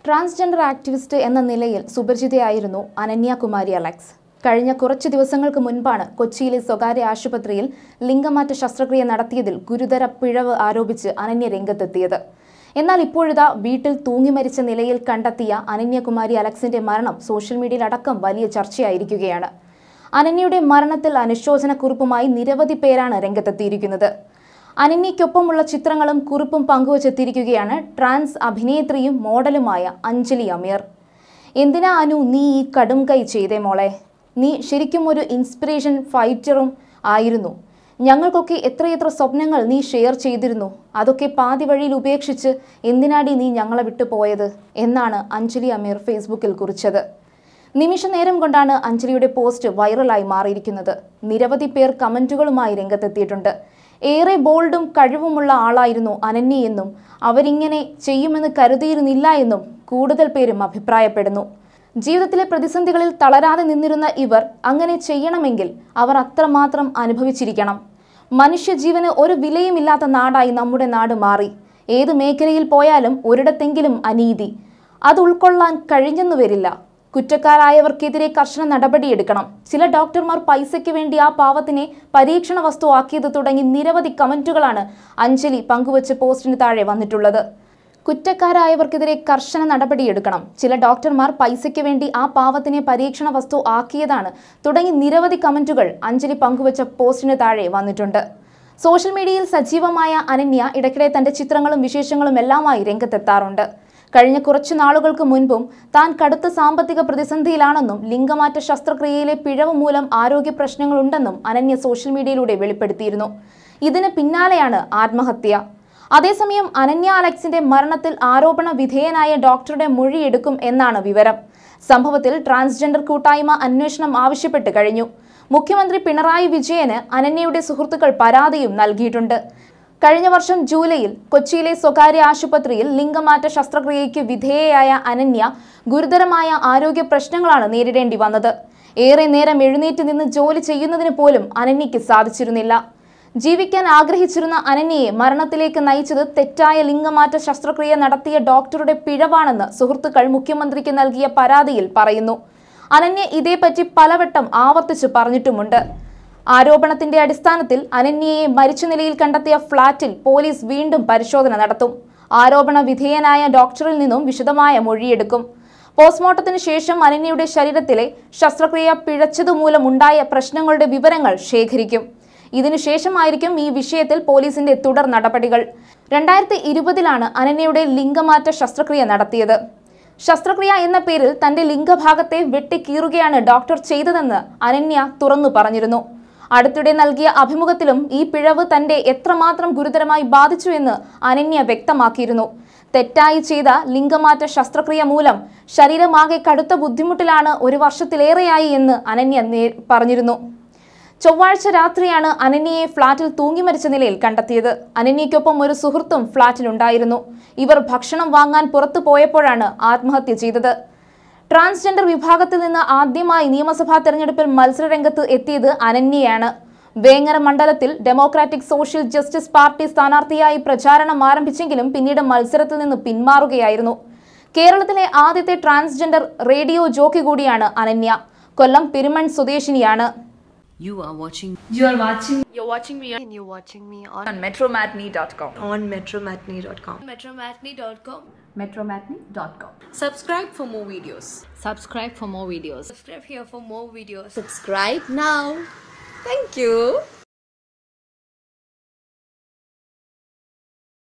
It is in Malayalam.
ട്രാൻസ്ജെൻഡർ ആക്ടിവിസ്റ്റ് എന്ന നിലയിൽ സുപരിചിതയായിരുന്നു അനന്യ കുമാരി അലക്സ് കഴിഞ്ഞ കുറച്ച് ദിവസങ്ങൾക്ക് മുൻപാണ് കൊച്ചിയിലെ സ്വകാര്യ ആശുപത്രിയിൽ ലിംഗമാറ്റ ശസ്ത്രക്രിയ നടത്തിയതിൽ ഗുരുതര പിഴവ് ആരോപിച്ച് അനന്യ രംഗത്തെത്തിയത് എന്നാൽ ഇപ്പോഴിതാ വീട്ടിൽ തൂങ്ങി മരിച്ച നിലയിൽ കണ്ടെത്തിയ അനന്യകുമാരി അലക്സിന്റെ മരണം സോഷ്യൽ മീഡിയയിൽ അടക്കം വലിയ ചർച്ചയായിരിക്കുകയാണ് അനന്യയുടെ മരണത്തിൽ അനുശോചനക്കുറിപ്പുമായി നിരവധി പേരാണ് രംഗത്തെത്തിയിരിക്കുന്നത് അനന്യയ്ക്കൊപ്പമുള്ള ചിത്രങ്ങളും കുറിപ്പും പങ്കുവച്ചെത്തിയിരിക്കുകയാണ് ട്രാൻസ് അഭിനേത്രിയും മോഡലുമായ അഞ്ജലി അമീർ എന്തിനാ അനു നീ ഈ കടും കൈ ചെയ്തേ മോളെ നീ ശരിക്കും ഒരു ഇൻസ്പിറേഷൻ ഫൈറ്ററും ആയിരുന്നു ഞങ്ങൾക്കൊക്കെ എത്രയെത്ര സ്വപ്നങ്ങൾ നീ ഷെയർ ചെയ്തിരുന്നു അതൊക്കെ പാതി വഴിയിൽ ഉപേക്ഷിച്ച് എന്തിനാടി നീ ഞങ്ങളെ വിട്ടു പോയത് എന്നാണ് അഞ്ജലി അമീർ ഫേസ്ബുക്കിൽ കുറിച്ചത് നിമിഷ നേരം കൊണ്ടാണ് അഞ്ജലിയുടെ പോസ്റ്റ് വൈറലായി മാറിയിരിക്കുന്നത് നിരവധി പേർ കമന്റുകളുമായി രംഗത്തെത്തിയിട്ടുണ്ട് ഏറെ ബോൾഡും കഴിവുമുള്ള ആളായിരുന്നു അനന്യ എന്നും അവരിങ്ങനെ ചെയ്യുമെന്ന് കരുതിയിരുന്നില്ല എന്നും കൂടുതൽ പേരും അഭിപ്രായപ്പെടുന്നു ജീവിതത്തിലെ പ്രതിസന്ധികളിൽ തളരാതെ നിന്നിരുന്ന ഇവർ അങ്ങനെ ചെയ്യണമെങ്കിൽ അവർ അത്രമാത്രം അനുഭവിച്ചിരിക്കണം മനുഷ്യജീവന് ഒരു വിലയുമില്ലാത്ത നാടായി നമ്മുടെ നാട് മാറി ഏത് മേഖലയിൽ പോയാലും ഒരിടത്തെങ്കിലും അനീതി അത് ഉൾക്കൊള്ളാൻ കഴിഞ്ഞെന്നു വരില്ല കുറ്റക്കാരായവർക്കെതിരെ കർശന നടപടിയെടുക്കണം ചില ഡോക്ടർമാർ പൈസയ്ക്ക് വേണ്ടി ആ പാവത്തിനെ പരീക്ഷണ വസ്തു ആക്കിയത് തുടങ്ങി നിരവധി കമന്റുകളാണ് അഞ്ജലി പങ്കുവച്ച പോസ്റ്റിന് താഴെ വന്നിട്ടുള്ളത് കുറ്റക്കാരായവർക്കെതിരെ കർശന നടപടിയെടുക്കണം ചില ഡോക്ടർമാർ പൈസയ്ക്ക് വേണ്ടി ആ പാവത്തിനെ പരീക്ഷണ വസ്തു ആക്കിയതാണ് തുടങ്ങി നിരവധി കമന്റുകൾ അഞ്ജലി പങ്കുവച്ച പോസ്റ്റിന് താഴെ വന്നിട്ടുണ്ട് സോഷ്യൽ മീഡിയയിൽ സജീവമായ അനന്യ ഇടയ്ക്കിടെ തന്റെ ചിത്രങ്ങളും വിശേഷങ്ങളും എല്ലാമായി രംഗത്തെത്താറുണ്ട് കഴിഞ്ഞ കുറച്ചു നാളുകൾക്ക് മുൻപും താൻ കടുത്ത സാമ്പത്തിക പ്രതിസന്ധിയിലാണെന്നും ലിംഗമാറ്റ ശസ്ത്രക്രിയയിലെ പിഴവ് മൂലം ആരോഗ്യ പ്രശ്നങ്ങളുണ്ടെന്നും അനന്യ സോഷ്യൽ മീഡിയയിലൂടെ വെളിപ്പെടുത്തിയിരുന്നു ഇതിന് പിന്നാലെയാണ് ആത്മഹത്യ അതേസമയം അനന്യ അലക്സിന്റെ മരണത്തിൽ ആരോപണ വിധേയനായ ഡോക്ടറുടെ മൊഴിയെടുക്കും എന്നാണ് വിവരം സംഭവത്തിൽ ട്രാൻസ്ജെൻഡർ കൂട്ടായ്മ അന്വേഷണം ആവശ്യപ്പെട്ട് കഴിഞ്ഞു മുഖ്യമന്ത്രി പിണറായി വിജയന് അനന്യയുടെ സുഹൃത്തുക്കൾ പരാതിയും നൽകിയിട്ടുണ്ട് കഴിഞ്ഞ വർഷം ജൂലൈയിൽ കൊച്ചിയിലെ സ്വകാര്യ ആശുപത്രിയിൽ ലിംഗമാറ്റ ശസ്ത്രക്രിയയ്ക്ക് വിധേയയായ അനന്യ ഗുരുതരമായ ആരോഗ്യ പ്രശ്നങ്ങളാണ് നേരിടേണ്ടി വന്നത് ഏറെ നേരം എഴുന്നേറ്റ് നിന്ന് ജോലി ചെയ്യുന്നതിന് പോലും അനന്യയ്ക്ക് സാധിച്ചിരുന്നില്ല ജീവിക്കാൻ ആഗ്രഹിച്ചിരുന്ന അനന്യയെ മരണത്തിലേക്ക് നയിച്ചത് തെറ്റായ ലിംഗമാറ്റ ശസ്ത്രക്രിയ നടത്തിയ ഡോക്ടറുടെ പിഴവാണെന്ന് സുഹൃത്തുക്കൾ മുഖ്യമന്ത്രിക്ക് നൽകിയ പരാതിയിൽ പറയുന്നു അനന്യ ഇതേപ്പറ്റി പലവട്ടം ആവർത്തിച്ച് പറഞ്ഞിട്ടുമുണ്ട് ആരോപണത്തിന്റെ അടിസ്ഥാനത്തിൽ അനന്യയെ മരിച്ച നിലയിൽ കണ്ടെത്തിയ ഫ്ളാറ്റിൽ പോലീസ് വീണ്ടും പരിശോധന നടത്തും ആരോപണ വിധേയനായ ഡോക്ടറിൽ നിന്നും വിശദമായ മൊഴിയെടുക്കും പോസ്റ്റ്മോർട്ടത്തിന് ശേഷം അനന്യയുടെ ശരീരത്തിലെ ശസ്ത്രക്രിയ പിഴച്ചതുമൂലമുണ്ടായ പ്രശ്നങ്ങളുടെ വിവരങ്ങൾ ശേഖരിക്കും ഇതിനുശേഷമായിരിക്കും ഈ വിഷയത്തിൽ പോലീസിന്റെ തുടർ നടപടികൾ രണ്ടായിരത്തി ഇരുപതിലാണ് അനന്യയുടെ ലിംഗമാറ്റ ശസ്ത്രക്രിയ നടത്തിയത് ശസ്ത്രക്രിയ എന്ന പേരിൽ തന്റെ ലിംഗഭാഗത്തെ വെട്ടിക്കീറുകയാണ് ഡോക്ടർ ചെയ്തതെന്ന് അനന്യ തുറന്നു പറഞ്ഞിരുന്നു അടുത്തിടെ നൽകിയ അഭിമുഖത്തിലും ഈ പിഴവ് തന്റെ എത്രമാത്രം ഗുരുതരമായി ബാധിച്ചു എന്ന് അനന്യ വ്യക്തമാക്കിയിരുന്നു തെറ്റായി ചെയ്ത ലിംഗമാറ്റ ശസ്ത്രക്രിയ മൂലം ശരീരമാകെ കടുത്ത ബുദ്ധിമുട്ടിലാണ് ഒരു വർഷത്തിലേറെയായി എന്ന് അനന്യ നേ- പറഞ്ഞിരുന്നു ചൊവ്വാഴ്ച രാത്രിയാണ് അനന്യയെ ഫ്ളാറ്റിൽ തൂങ്ങി മരിച്ച നിലയിൽ കണ്ടെത്തിയത് അനന്യയ്ക്കൊപ്പം ഒരു സുഹൃത്തും ഫ്ളാറ്റിലുണ്ടായിരുന്നു ഇവർ ഭക്ഷണം വാങ്ങാൻ പുറത്തു പോയപ്പോഴാണ് ആത്മഹത്യ ചെയ്തത് ട്രാൻസ്ജെൻഡർ വിഭാഗത്തിൽ നിന്ന് ആദ്യമായി നിയമസഭാ തെരഞ്ഞെടുപ്പിൽ മത്സരരംഗത്ത് എത്തിയത് അനന്യയാണ് വേങ്ങര മണ്ഡലത്തിൽ ഡെമോക്രാറ്റിക് സോഷ്യൽ ജസ്റ്റിസ് പാർട്ടി സ്ഥാനാർത്ഥിയായി പ്രചാരണം ആരംഭിച്ചെങ്കിലും പിന്നീട് മത്സരത്തിൽ നിന്ന് പിന്മാറുകയായിരുന്നു കേരളത്തിലെ ആദ്യത്തെ ട്രാൻസ്ജെൻഡർ റേഡിയോ ജോക്കി കൂടിയാണ് അനന്യ കൊല്ലം Perumon സ്വദേശിനിയാണ് You are watching You are watching You're watching me and you're watching me on, on metromatney.com. on metromatney.com. metromatney.com. metromatney.com. Subscribe for more videos. subscribe for more videos. Subscribe here for more videos. Subscribe now. Thank you.